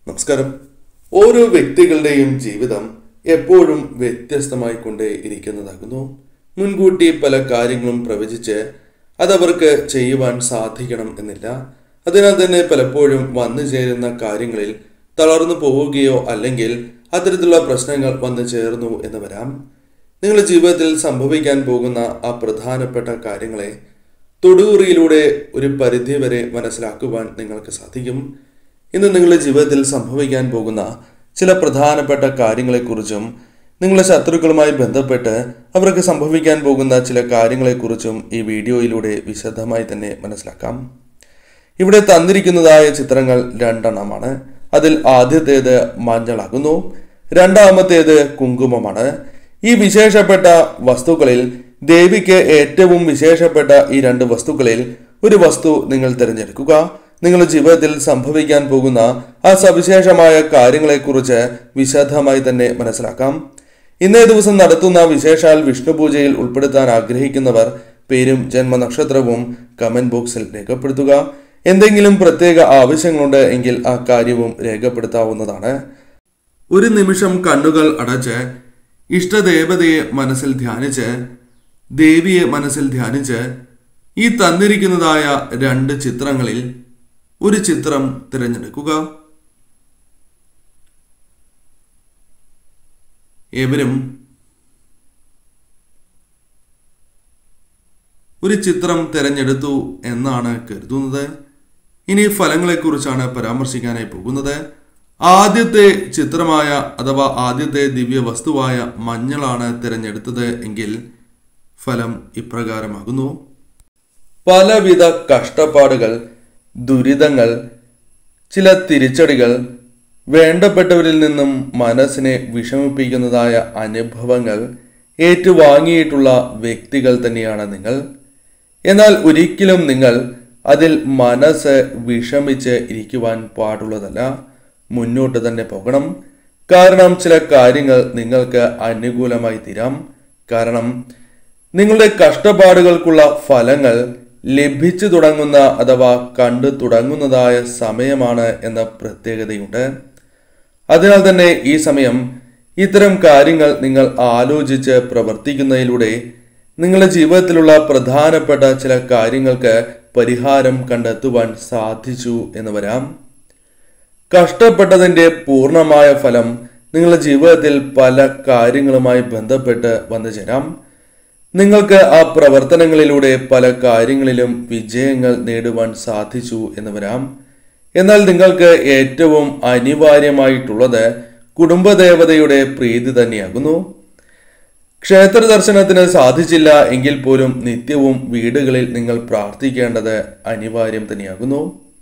നമസ്കാരം ഓരോ വ്യക്തികളുടെയും ജീവിതം എപ്പോഴും വ്യത്യസ്തമായി കൊണ്ടേ ഇരിക്കുന്നതാകുന്നു മുൻകൂട്ടി പല കാര്യങ്ങളും പ്രവചിച്ച് അതവർക്ക് ചെയ്യുവാൻ സാധിക്കണം എന്നില്ല അതിനാൽ തന്നെ പലപ്പോഴും വന്നു ചേരുന്ന കാര്യങ്ങളിൽ തളർന്നു പോവുകയോ അല്ലെങ്കിൽ അത്തരത്തിലുള്ള പ്രശ്നങ്ങൾ വന്നു ചേർന്നു എന്ന് വരാം നിങ്ങളുടെ ജീവിതത്തിൽ സംഭവിക്കാൻ പോകുന്ന ആ പ്രധാനപ്പെട്ട കാര്യങ്ങളെ തൊടുകുറിയിലൂടെ ഒരു പരിധി വരെ മനസ്സിലാക്കുവാൻ നിങ്ങൾക്ക് സാധിക്കും ഇന്ന് നിങ്ങളുടെ ജീവിതത്തിൽ സംഭവിക്കാൻ പോകുന്ന ചില പ്രധാനപ്പെട്ട കാര്യങ്ങളെക്കുറിച്ചും നിങ്ങളുടെ ശത്രുക്കളുമായി ബന്ധപ്പെട്ട് അവർക്ക് സംഭവിക്കാൻ പോകുന്ന ചില കാര്യങ്ങളെക്കുറിച്ചും ഈ വീഡിയോയിലൂടെ വിശദമായി തന്നെ മനസ്സിലാക്കാം ഇവിടെ തന്നിരിക്കുന്നതായ ചിത്രങ്ങൾ രണ്ടെണ്ണമാണ് അതിൽ ആദ്യത്തേത് മഞ്ഞളാകുന്നു രണ്ടാമത്തേത് കുങ്കുമമാണ് ഈ വിശേഷപ്പെട്ട വസ്തുക്കളിൽ ദേവിക്ക് ഏറ്റവും വിശേഷപ്പെട്ട ഈ രണ്ട് വസ്തുക്കളിൽ ഒരു വസ്തു നിങ്ങൾ തിരഞ്ഞെടുക്കുക നിങ്ങളുടെ ജീവിതത്തിൽ സംഭവിക്കാൻ പോകുന്ന ആ സവിശേഷമായ കാര്യങ്ങളെക്കുറിച്ച് വിശദമായി തന്നെ മനസ്സിലാക്കാം ഇന്നേ ദിവസം നടത്തുന്ന വിശേഷാൽ വിഷ്ണു പൂജയിൽ ഉൾപ്പെടുത്താൻ ആഗ്രഹിക്കുന്നവർ പേരും ജന്മനക്ഷത്രവും കമന്റ് ബോക്സിൽ രേഖപ്പെടുത്തുക എന്തെങ്കിലും പ്രത്യേക ആവശ്യങ്ങളുണ്ട് എങ്കിൽ ആ കാര്യവും രേഖപ്പെടുത്താവുന്നതാണ് ഒരു നിമിഷം കണ്ണുകൾ അടച്ച് ഇഷ്ടദേവതയെ മനസ്സിൽ ധ്യാനിച്ച് ദേവിയെ മനസ്സിൽ ധ്യാനിച്ച് ഈ തന്നിരിക്കുന്നതായ രണ്ട് ചിത്രങ്ങളിൽ ഒരു ചിത്രം തിരഞ്ഞെടുക്കുക ഏവരും ഒരു ചിത്രം തിരഞ്ഞെടുത്തു എന്നാണ് കരുതുന്നത് ഇനി ഫലങ്ങളെക്കുറിച്ചാണ് പരാമർശിക്കാനായി പോകുന്നത് ആദ്യത്തെ ചിത്രമായ അഥവാ ആദ്യത്തെ ദിവ്യ വസ്തുവായ മഞ്ഞളാണ് തിരഞ്ഞെടുത്തത് എങ്കിൽ ഫലം ഇപ്രകാരമാകുന്നു പലവിധ കഷ്ടപ്പാടുകൾ ദുരിതങ്ങൾ ചില തിരിച്ചടികൾ വേണ്ടപ്പെട്ടവരിൽ നിന്നും മനസ്സിനെ വിഷമിപ്പിക്കുന്നതായ അനുഭവങ്ങൾ ഏറ്റുവാങ്ങിയിട്ടുള്ള വ്യക്തികൾ തന്നെയാണ് നിങ്ങൾ എന്നാൽ ഒരിക്കലും നിങ്ങൾ അതിൽ മനസ്സ് വിഷമിച്ച് ഇരിക്കുവാൻ പാടുള്ളതല്ല മുന്നോട്ട് തന്നെ പോകണം കാരണം ചില കാര്യങ്ങൾ നിങ്ങൾക്ക് അനുകൂലമായി തീരാം കാരണം നിങ്ങളുടെ കഷ്ടപ്പാടുകൾക്കുള്ള ഫലങ്ങൾ ലഭിച്ചു തുടങ്ങുന്ന അഥവാ കണ്ടു തുടങ്ങുന്നതായ സമയമാണ് എന്ന പ്രത്യേകതയുണ്ട് അതിനാൽ തന്നെ ഈ സമയം ഇത്തരം കാര്യങ്ങൾ നിങ്ങൾ ആലോചിച്ച് പ്രവർത്തിക്കുന്നതിലൂടെ നിങ്ങളുടെ ജീവിതത്തിലുള്ള പ്രധാനപ്പെട്ട ചില കാര്യങ്ങൾക്ക് പരിഹാരം കണ്ടെത്തുവാൻ സാധിച്ചു എന്ന് വരാം കഷ്ടപ്പെട്ടതിൻ്റെ പൂർണ്ണമായ ഫലം നിങ്ങളുടെ ജീവിതത്തിൽ പല കാര്യങ്ങളുമായി ബന്ധപ്പെട്ട് വന്നു ചേരാം നിങ്ങൾക്ക് ആ പ്രവർത്തനങ്ങളിലൂടെ പല കാര്യങ്ങളിലും വിജയങ്ങൾ നേടുവാൻ സാധിച്ചു എന്ന് വരാം എന്നാൽ നിങ്ങൾക്ക് ഏറ്റവും അനിവാര്യമായിട്ടുള്ളത് കുടുംബദേവതയുടെ പ്രീതി തന്നെയാകുന്നു ക്ഷേത്ര ദർശനത്തിന് സാധിച്ചില്ല എങ്കിൽ പോലും നിത്യവും വീടുകളിൽ നിങ്ങൾ പ്രാർത്ഥിക്കേണ്ടത് അനിവാര്യം തന്നെയാകുന്നു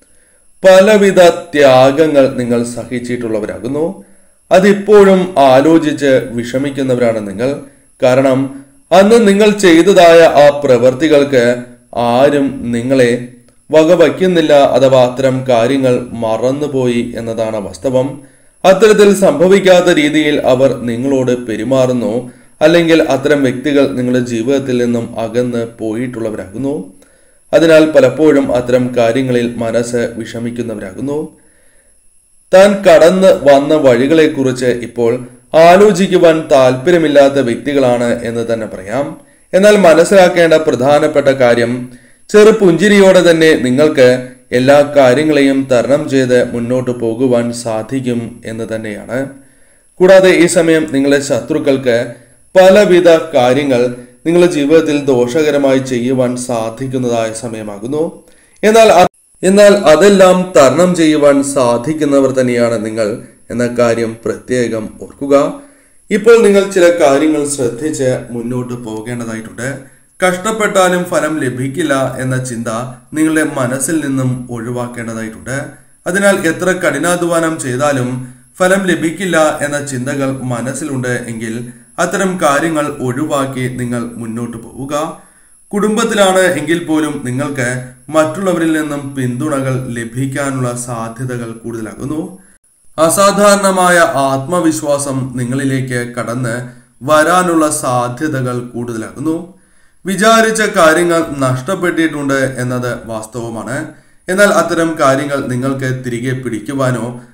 പലവിധ ത്യാഗങ്ങൾ നിങ്ങൾ സഹിച്ചിട്ടുള്ളവരാകുന്നു അതിപ്പോഴും ആലോചിച്ച് വിഷമിക്കുന്നവരാണ് നിങ്ങൾ കാരണം അന്ന് നിങ്ങൾ ചെയ്തതായ ആ പ്രവൃത്തികൾക്ക് ആരും നിങ്ങളെ വകവയ്ക്കുന്നില്ല അഥവാ അത്തരം കാര്യങ്ങൾ മറന്നുപോയി എന്നതാണ് വാസ്തവം അത്തരത്തിൽ സംഭവിക്കാത്ത രീതിയിൽ അവർ നിങ്ങളോട് പെരുമാറുന്നു അല്ലെങ്കിൽ അത്തരം വ്യക്തികൾ നിങ്ങളുടെ ജീവിതത്തിൽ നിന്നും അകന്ന് പോയിട്ടുള്ളവരാകുന്നു അതിനാൽ പലപ്പോഴും അത്തരം കാര്യങ്ങളിൽ മനസ്സ് വിഷമിക്കുന്നവരാകുന്നു താൻ കടന്ന് വന്ന വഴികളെക്കുറിച്ച് ഇപ്പോൾ ആലോചിക്കുവാൻ താല്പര്യമില്ലാത്ത വ്യക്തികളാണ് എന്ന് തന്നെ പറയാം എന്നാൽ മനസ്സിലാക്കേണ്ട പ്രധാനപ്പെട്ട കാര്യം ചെറു പുഞ്ചിരിയോടെ തന്നെ നിങ്ങൾക്ക് എല്ലാ കാര്യങ്ങളെയും തരണം ചെയ്ത് മുന്നോട്ട് പോകുവാൻ സാധിക്കും എന്ന് തന്നെയാണ് കൂടാതെ ഈ സമയം നിങ്ങളുടെ ശത്രുക്കൾക്ക് പലവിധ കാര്യങ്ങൾ നിങ്ങളുടെ ജീവിതത്തിൽ ദോഷകരമായി ചെയ്യുവാൻ സാധിക്കുന്നതായ സമയമാകുന്നു എന്നാൽ എന്നാൽ അതെല്ലാം തരണം ചെയ്യുവാൻ സാധിക്കുന്നവർ തന്നെയാണ് നിങ്ങൾ എന്ന കാര്യം പ്രത്യേകം ഓർക്കുക ഇപ്പോൾ നിങ്ങൾ ചില കാര്യങ്ങൾ ശ്രദ്ധിച്ച് മുന്നോട്ട് പോകേണ്ടതായിട്ടുണ്ട് കഷ്ടപ്പെട്ടാലും ഫലം ലഭിക്കില്ല എന്ന ചിന്ത നിങ്ങളുടെ മനസ്സിൽ നിന്നും ഒഴിവാക്കേണ്ടതായിട്ടുണ്ട് അതിനാൽ എത്ര കഠിനാധ്വാനം ചെയ്താലും ഫലം ലഭിക്കില്ല എന്ന ചിന്തകൾ മനസ്സിലുണ്ട് എങ്കിൽ അത്തരം കാര്യങ്ങൾ ഒഴിവാക്കി നിങ്ങൾ മുന്നോട്ട് പോവുക കുടുംബത്തിലാണ് എങ്കിൽ പോലും നിങ്ങൾക്ക് മറ്റുള്ളവരിൽ നിന്നും പിന്തുണകൾ ലഭിക്കാനുള്ള സാധ്യതകൾ കൂടുതലാകുന്നു അസാധാരണമായ ആത്മവിശ്വാസം നിങ്ങളിലേക്ക് കടന്ന് വരാനുള്ള സാധ്യതകൾ കൂടുതലാകുന്നു വിചാരിച്ച കാര്യങ്ങൾ നഷ്ടപ്പെട്ടിട്ടുണ്ട് എന്നത് വാസ്തവമാണ് എന്നാൽ അത്തരം കാര്യങ്ങൾ നിങ്ങൾക്ക് തിരികെ പിടിക്കുവാനോ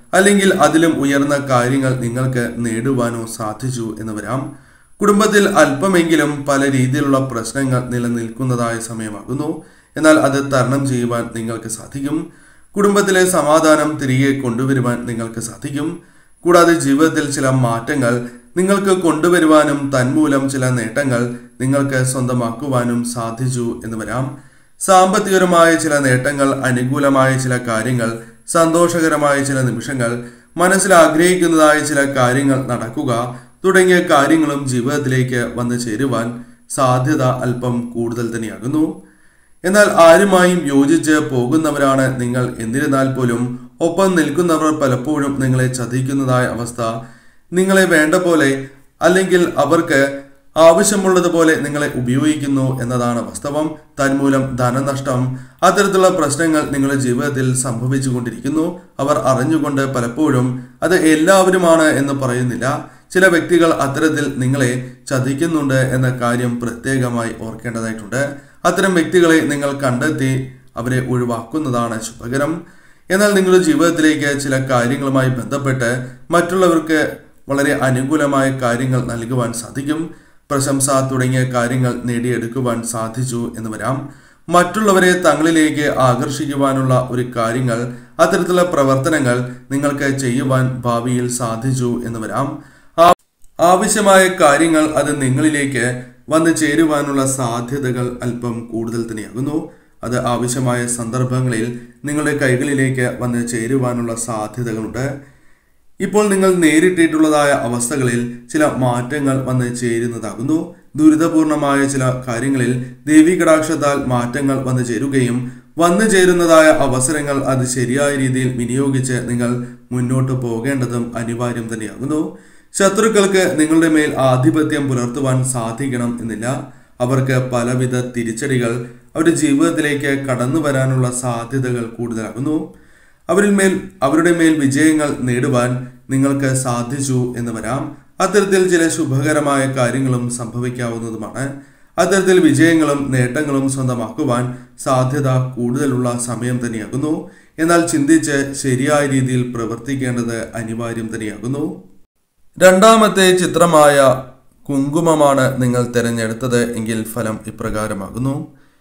അല്ലെങ്കിൽ അതിലും ഉയർന്ന കാര്യങ്ങൾ നിങ്ങൾക്ക് നേടുവാനോ സാധിച്ചു എന്ന് വരാം കുടുംബത്തിൽ അല്പമെങ്കിലും പല രീതിയിലുള്ള പ്രശ്നങ്ങൾ നിലനിൽക്കുന്നതായ സമയമാകുന്നു എന്നാൽ അത് തരണം ചെയ്യുവാൻ നിങ്ങൾക്ക് സാധിക്കും കുടുംബത്തിലെ സമാധാനം തിരികെ കൊണ്ടുവരുവാൻ നിങ്ങൾക്ക് സാധിക്കും കൂടാതെ ജീവിതത്തിൽ ചില മാറ്റങ്ങൾ നിങ്ങൾക്ക് കൊണ്ടുവരുവാനും തന്മൂലം ചില നേട്ടങ്ങൾ നിങ്ങൾക്ക് സ്വന്തമാക്കുവാനും സാധിച്ചു എന്ന് വരാം സാമ്പത്തികപരമായ ചില നേട്ടങ്ങൾ അനുകൂലമായ ചില കാര്യങ്ങൾ സന്തോഷകരമായ ചില നിമിഷങ്ങൾ മനസ്സിൽ ആഗ്രഹിക്കുന്നതായ ചില കാര്യങ്ങൾ നടക്കുക തുടങ്ങിയ കാര്യങ്ങളും ജീവിതത്തിലേക്ക് വന്നു ചേരുവാൻ സാധ്യത അല്പം കൂടുതൽ തന്നെയാകുന്നു എന്നാൽ ആരുമായും യോജിച്ച് പോകുന്നവരാണ് നിങ്ങൾ എന്നിരുന്നാൽ പോലും ഒപ്പം നിൽക്കുന്നവർ പലപ്പോഴും നിങ്ങളെ ചതിക്കുന്നതായ അവസ്ഥ നിങ്ങളെ വേണ്ട പോലെ അല്ലെങ്കിൽ അവർക്ക് ആവശ്യമുള്ളതുപോലെ നിങ്ങളെ ഉപയോഗിക്കുന്നു എന്നതാണ് വാസ്തവം തന്മൂലം ധനനഷ്ടം അത്തരത്തിലുള്ള പ്രശ്നങ്ങൾ നിങ്ങളുടെ ജീവിതത്തിൽ സംഭവിച്ചുകൊണ്ടിരിക്കുന്നു അവർ അറിഞ്ഞുകൊണ്ട് പലപ്പോഴും അത് എല്ലാവരുമാണ് എന്ന് പറയുന്നില്ല ചില വ്യക്തികൾ അത്തരത്തിൽ നിങ്ങളെ ചതിക്കുന്നുണ്ട് എന്ന കാര്യം പ്രത്യേകമായി ഓർക്കേണ്ടതായിട്ടുണ്ട് അത്തരം വ്യക്തികളെ നിങ്ങൾ കണ്ടെത്തി അവരെ ഒഴിവാക്കുന്നതാണ് ശുഭകരം എന്നാൽ നിങ്ങളുടെ ജീവിതത്തിലേക്ക് ചില കാര്യങ്ങളുമായി ബന്ധപ്പെട്ട് മറ്റുള്ളവർക്ക് വളരെ അനുകൂലമായ കാര്യങ്ങൾ നൽകുവാൻ സാധിക്കും പ്രശംസ തുടങ്ങിയ കാര്യങ്ങൾ നേടിയെടുക്കുവാൻ സാധിച്ചു എന്ന് വരാം മറ്റുള്ളവരെ തങ്ങളിലേക്ക് ആകർഷിക്കുവാനുള്ള ഒരു കാര്യങ്ങൾ അത്തരത്തിലുള്ള പ്രവർത്തനങ്ങൾ നിങ്ങൾക്ക് ചെയ്യുവാൻ ഭാവിയിൽ സാധിച്ചു എന്ന് വരാം ആ- ആവശ്യമായ കാര്യങ്ങൾ അത് നിങ്ങളിലേക്ക് വന്നു ചേരുവാനുള്ള സാധ്യതകൾ അല്പം കൂടുതൽ തന്നെയാകുന്നു അത് ആവശ്യമായ സന്ദർഭങ്ങളിൽ നിങ്ങളുടെ കൈകളിലേക്ക് വന്ന് ചേരുവാനുള്ള സാധ്യതകളുണ്ട് ഇപ്പോൾ നിങ്ങൾ നേരിട്ടിട്ടുള്ളതായ അവസ്ഥകളിൽ ചില മാറ്റങ്ങൾ വന്ന് ചേരുന്നതാകുന്നു ദുരിതപൂർണമായ ചില കാര്യങ്ങളിൽ ദേവീകടാക്ഷത്താൽ മാറ്റങ്ങൾ വന്നു ചേരുകയും വന്നു ചേരുന്നതായ അവസരങ്ങൾ അത് ശരിയായ രീതിയിൽ വിനിയോഗിച്ച് നിങ്ങൾ മുന്നോട്ട് പോകേണ്ടതും അനിവാര്യം തന്നെയാകുന്നു ശത്രുക്കൾക്ക് നിങ്ങളുടെ മേൽ ആധിപത്യം പുലർത്തുവാൻ സാധിക്കണം എന്നില്ല അവർക്ക് പലവിധ തിരിച്ചടികൾ അവരുടെ ജീവിതത്തിലേക്ക് കടന്നു വരാനുള്ള സാധ്യതകൾ കൂടുതലാകുന്നു അവരിൽ മേൽ അവരുടെ മേൽ വിജയങ്ങൾ നേടുവാൻ നിങ്ങൾക്ക് സാധിച്ചു എന്ന് വരാം അത്തരത്തിൽ ചില ശുഭകരമായ കാര്യങ്ങളും സംഭവിക്കാവുന്നതുമാണ് അത്തരത്തിൽ വിജയങ്ങളും നേട്ടങ്ങളും സ്വന്തമാക്കുവാൻ സാധ്യത കൂടുതലുള്ള സമയം തന്നെയാകുന്നു എന്നാൽ ചിന്തിച്ച് ശരിയായ രീതിയിൽ പ്രവർത്തിക്കേണ്ടത് അനിവാര്യം തന്നെയാകുന്നു രണ്ടാമത്തെ ചിത്രമായ കുങ്കുമമാണ് നിങ്ങൾ തിരഞ്ഞെടുത്തത് എങ്കിൽ ഫലം ഇപ്രകാരമാകുന്നു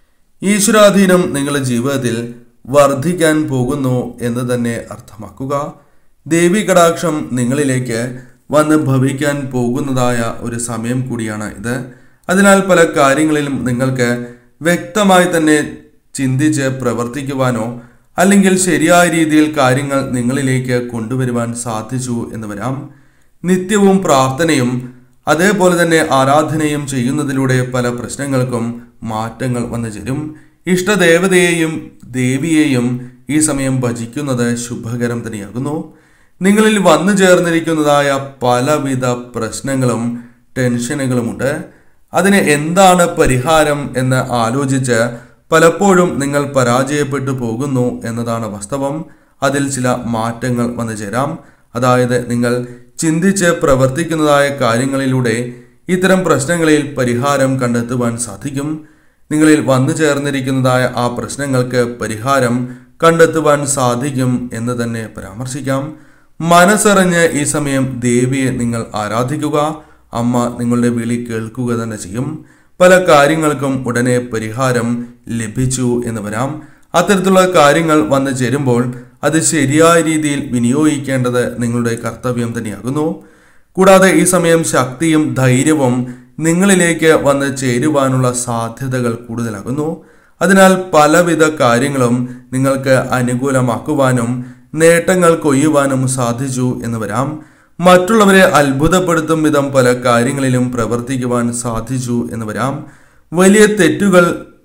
ഈശ്വരാധീനം നിങ്ങളുടെ ജീവിതത്തിൽ വർദ്ധിക്കാൻ പോകുന്നു എന്ന് തന്നെ അർത്ഥമാക്കുക ദേവി കടാക്ഷം നിങ്ങളിലേക്ക് വന്ന് ഭവിക്കാൻ പോകുന്നതായ ഒരു സമയം കൂടിയാണ് ഇത് അതിനാൽ പല കാര്യങ്ങളിലും നിങ്ങൾക്ക് വ്യക്തമായി തന്നെ ചിന്തിച്ച് പ്രവർത്തിക്കുവാനോ അല്ലെങ്കിൽ ശരിയായ രീതിയിൽ കാര്യങ്ങൾ നിങ്ങളിലേക്ക് കൊണ്ടുവരുവാൻ സാധിച്ചു എന്ന് വരാം നിത്യവും പ്രാർത്ഥനയും അതേപോലെ തന്നെ ആരാധനയും ചെയ്യുന്നതിലൂടെ പല പ്രശ്നങ്ങൾക്കും മാറ്റങ്ങൾ വന്നു ചേരും ഇഷ്ടദേവതയെയും ദേവിയെയും ഈ സമയം ഭജിക്കുന്നത് ശുഭകരം തന്നെയാകുന്നു നിങ്ങളിൽ വന്നു ചേർന്നിരിക്കുന്നതായ പലവിധ പ്രശ്നങ്ങളും ടെൻഷനുകളുമുണ്ട് അതിന് എന്താണ് പരിഹാരം എന്ന് ആലോചിച്ച് പലപ്പോഴും നിങ്ങൾ പരാജയപ്പെട്ടു പോകുന്നു എന്നതാണ് വാസ്തവം അതിൽ ചില മാറ്റങ്ങൾ വന്നു ചേരാം അതായത് നിങ്ങൾ ചിന്തിച്ച് പ്രവർത്തിക്കുന്നതായ കാര്യങ്ങളിലൂടെ ഇത്തരം പ്രശ്നങ്ങളിൽ പരിഹാരം കണ്ടെത്തുവാൻ സാധിക്കും നിങ്ങളിൽ വന്നു ചേർന്നിരിക്കുന്നതായ ആ പ്രശ്നങ്ങൾക്ക് പരിഹാരം കണ്ടെത്തുവാൻ സാധിക്കും എന്ന് തന്നെ പരാമർശിക്കാം മനസ്സറിഞ്ഞ് ഈ സമയം ദേവിയെ നിങ്ങൾ ആരാധിക്കുക അമ്മ നിങ്ങളുടെ വിളി കേൾക്കുക തന്നെ ചെയ്യും പല കാര്യങ്ങൾക്കും ഉടനെ പരിഹാരം ലഭിച്ചു എന്ന് വരാം അത്തരത്തിലുള്ള കാര്യങ്ങൾ വന്നു ചേരുമ്പോൾ അത് ശരിയായ രീതിയിൽ വിനിയോഗിക്കേണ്ടത് നിങ്ങളുടെ കർത്തവ്യം തന്നെയാകുന്നു കൂടാതെ ഈ സമയം ശക്തിയും ധൈര്യവും നിങ്ങളിലേക്ക് വന്ന് ചേരുവാനുള്ള സാധ്യതകൾ കൂടുതലാകുന്നു അതിനാൽ പലവിധ കാര്യങ്ങളും നിങ്ങൾക്ക് അനുകൂലമാക്കുവാനും നേട്ടങ്ങൾ കൊയ്യുവാനും സാധിച്ചു എന്ന് വരാം മറ്റുള്ളവരെ അത്ഭുതപ്പെടുത്തും വിധം പല കാര്യങ്ങളിലും പ്രവർത്തിക്കുവാൻ സാധിച്ചു എന്ന് വരാം വലിയ തെറ്റുകൾ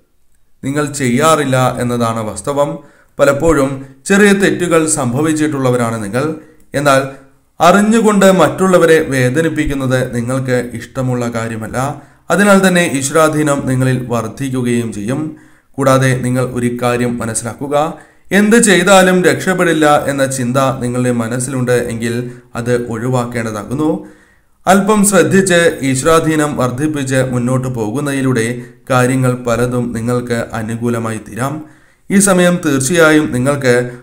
നിങ്ങൾ ചെയ്യാറില്ല എന്നതാണ് വാസ്തവം പലപ്പോഴും ചെറിയ തെറ്റുകൾ സംഭവിച്ചിട്ടുള്ളവരാണ് നിങ്ങൾ എന്നാൽ അറിഞ്ഞുകൊണ്ട് മറ്റുള്ളവരെ വേദനിപ്പിക്കുന്നത് നിങ്ങൾക്ക് ഇഷ്ടമുള്ള കാര്യമല്ല അതിനാൽ തന്നെ ഈശ്വരാധീനം നിങ്ങളിൽ വർദ്ധിക്കുകയും ചെയ്യും കൂടാതെ നിങ്ങൾ ഒരു കാര്യം മനസ്സിലാക്കുക എന്ത് ചെയ്താലും രക്ഷപ്പെടില്ല എന്ന ചിന്ത നിങ്ങളുടെ മനസ്സിലുണ്ട് എങ്കിൽ അത് ഒഴിവാക്കേണ്ടതാകുന്നു അല്പം ശ്രദ്ധിച്ച് ഈശ്വരാധീനം വർദ്ധിപ്പിച്ച് മുന്നോട്ട് പോകുന്നതിലൂടെ കാര്യങ്ങൾ പലതും നിങ്ങൾക്ക് അനുകൂലമായി തീരാം ഈ സമയം തീർച്ചയായും നിങ്ങൾക്ക്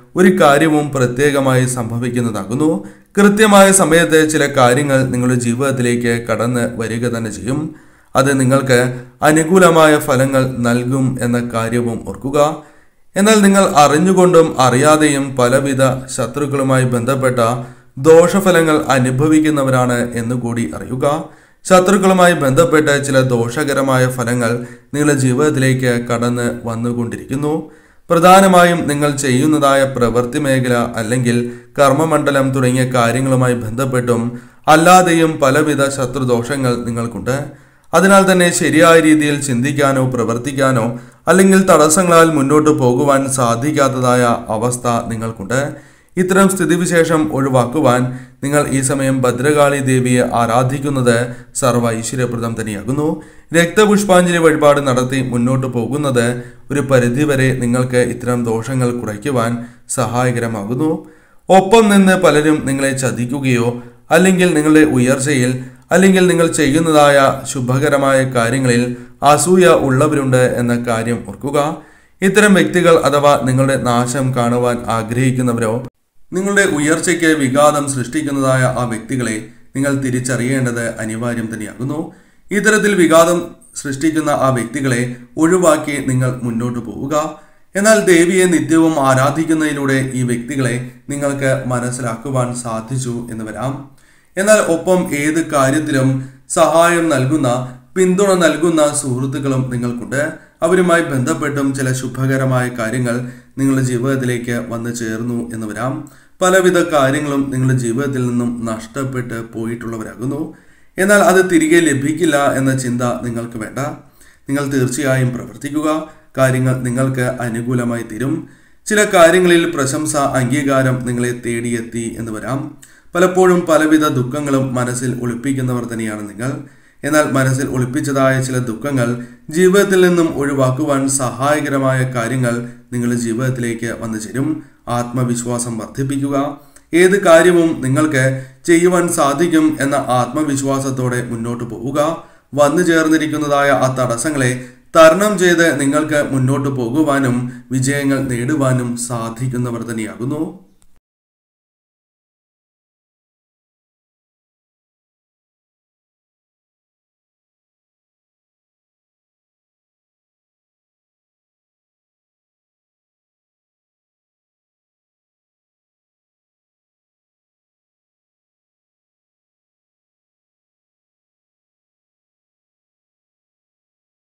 ഒരു കാര്യവും പ്രത്യേകമായി സംഭവിക്കുന്നതാകുന്നു കൃത്യമായ സമയത്ത് ചില കാര്യങ്ങൾ നിങ്ങളുടെ ജീവിതത്തിലേക്ക് കടന്ന് വരിക തന്നെ ചെയ്യും അത് നിങ്ങൾക്ക് അനുകൂലമായ ഫലങ്ങൾ നൽകും എന്ന കാര്യവും ഓർക്കുക എന്നാൽ നിങ്ങൾ അറിഞ്ഞുകൊണ്ടും അറിയാതെയും പലവിധ ശത്രുക്കളുമായി ബന്ധപ്പെട്ട ദോഷഫലങ്ങൾ അനുഭവിക്കുന്നവരാണ് എന്നുകൂടി അറിയുക ശത്രുക്കളുമായി ബന്ധപ്പെട്ട് ചില ദോഷകരമായ ഫലങ്ങൾ നിങ്ങളുടെ ജീവിതത്തിലേക്ക് കടന്ന് വന്നുകൊണ്ടിരിക്കുന്നു പ്രധാനമായും നിങ്ങൾ ചെയ്യുന്നതായ പ്രവൃത്തി മേഖല അല്ലെങ്കിൽ കർമ്മമണ്ഡലം തുടങ്ങിയ കാര്യങ്ങളുമായി ബന്ധപ്പെട്ടും അല്ലാതെയും പലവിധ ശത്രുദോഷങ്ങൾ നിങ്ങൾക്കുണ്ട് അതിനാൽ തന്നെ ശരിയായ രീതിയിൽ ചിന്തിക്കാനോ പ്രവർത്തിക്കാനോ അല്ലെങ്കിൽ തടസ്സങ്ങളാൽ മുന്നോട്ട് പോകുവാൻ സാധിക്കാത്തതായ അവസ്ഥ നിങ്ങൾക്കുണ്ട് ഇത്തരം സ്ഥിതിവിശേഷം ഒഴിവാക്കുവാൻ നിങ്ങൾ ഈ സമയം ഭദ്രകാളി ദേവിയെ ആരാധിക്കുന്നത് സർവ്വ ഐശ്വര്യപ്രദം തന്നെയാകുന്നു രക്തപുഷ്പാഞ്ജലി വഴിപാട് നടത്തി മുന്നോട്ട് പോകുന്നത് ഒരു പരിധിവരെ നിങ്ങൾക്ക് ഇത്തരം ദോഷങ്ങൾ കുറയ്ക്കുവാൻ സഹായകരമാകുന്നു ഒപ്പം നിന്ന് പലരും നിങ്ങളെ ചതിക്കുകയോ അല്ലെങ്കിൽ നിങ്ങളുടെ ഉയർച്ചയിൽ അല്ലെങ്കിൽ നിങ്ങൾ ചെയ്യുന്നതായ ശുഭകരമായ കാര്യങ്ങളിൽ അസൂയ ഉള്ളവരുണ്ട് എന്ന കാര്യം ഓർക്കുക ഇത്തരം വ്യക്തികൾ അഥവാ നിങ്ങളുടെ നാശം കാണുവാൻ ആഗ്രഹിക്കുന്നവരോ നിങ്ങളുടെ ഉയർച്ചയ്ക്ക് വിഘാതം സൃഷ്ടിക്കുന്നതായ ആ വ്യക്തികളെ നിങ്ങൾ തിരിച്ചറിയേണ്ടത് അനിവാര്യം തന്നെയാകുന്നു ഇത്തരത്തിൽ വിഘാതം സൃഷ്ടിക്കുന്ന ആ വ്യക്തികളെ ഒഴിവാക്കി നിങ്ങൾ മുന്നോട്ട് പോവുക എന്നാൽ ദേവിയെ നിത്യവും ആരാധിക്കുന്നതിലൂടെ ഈ വ്യക്തികളെ നിങ്ങൾക്ക് മനസ്സിലാക്കുവാൻ സാധിച്ചു എന്ന് വരാം എന്നാൽ ഒപ്പം ഏത് കാര്യത്തിലും സഹായം നൽകുന്ന പിന്തുണ നൽകുന്ന സുഹൃത്തുക്കളും നിങ്ങൾക്കുണ്ട് അവരുമായി ബന്ധപ്പെട്ടും ചില ശുഭകരമായ കാര്യങ്ങൾ നിങ്ങളുടെ ജീവിതത്തിലേക്ക് വന്നു ചേർന്നു എന്ന് വരാം പലവിധ കാര്യങ്ങളും നിങ്ങളുടെ ജീവിതത്തിൽ നിന്നും നഷ്ടപ്പെട്ട് പോയിട്ടുള്ളവരാകുന്നു എന്നാൽ അത് തിരികെ ലഭിക്കില്ല എന്ന ചിന്ത നിങ്ങൾക്ക് വേണ്ട നിങ്ങൾ തീർച്ചയായും പ്രവർത്തിക്കുക കാര്യങ്ങൾ നിങ്ങൾക്ക് അനുകൂലമായി തീരും ചില കാര്യങ്ങളിൽ പ്രശംസ അംഗീകാരം നിങ്ങളെ തേടിയെത്തി എന്ന് വരാം പലപ്പോഴും പലവിധ ദുഃഖങ്ങളും മനസ്സിൽ ഒളിപ്പിക്കുന്നവർ തന്നെയാണ് നിങ്ങൾ എന്നാൽ മനസ്സിൽ ഒളിപ്പിച്ചതായ ചില ദുഃഖങ്ങൾ ജീവിതത്തിൽ നിന്നും ഒഴിവാക്കുവാൻ സഹായകരമായ കാര്യങ്ങൾ നിങ്ങളുടെ ജീവിതത്തിലേക്ക് വന്നു ചേരും ആത്മവിശ്വാസം വർദ്ധിപ്പിക്കുക ഏത് കാര്യവും നിങ്ങൾക്ക് ചെയ്യുവാൻ സാധിക്കും എന്ന ആത്മവിശ്വാസത്തോടെ മുന്നോട്ട് പോവുക വന്നു ചേർന്നിരിക്കുന്നതായ ആ തടസ്സങ്ങളെ തരണം ചെയ്ത് നിങ്ങൾക്ക് മുന്നോട്ട് പോകുവാനും വിജയങ്ങൾ നേടുവാനും സാധിക്കുന്നവർ തന്നെയാകുന്നു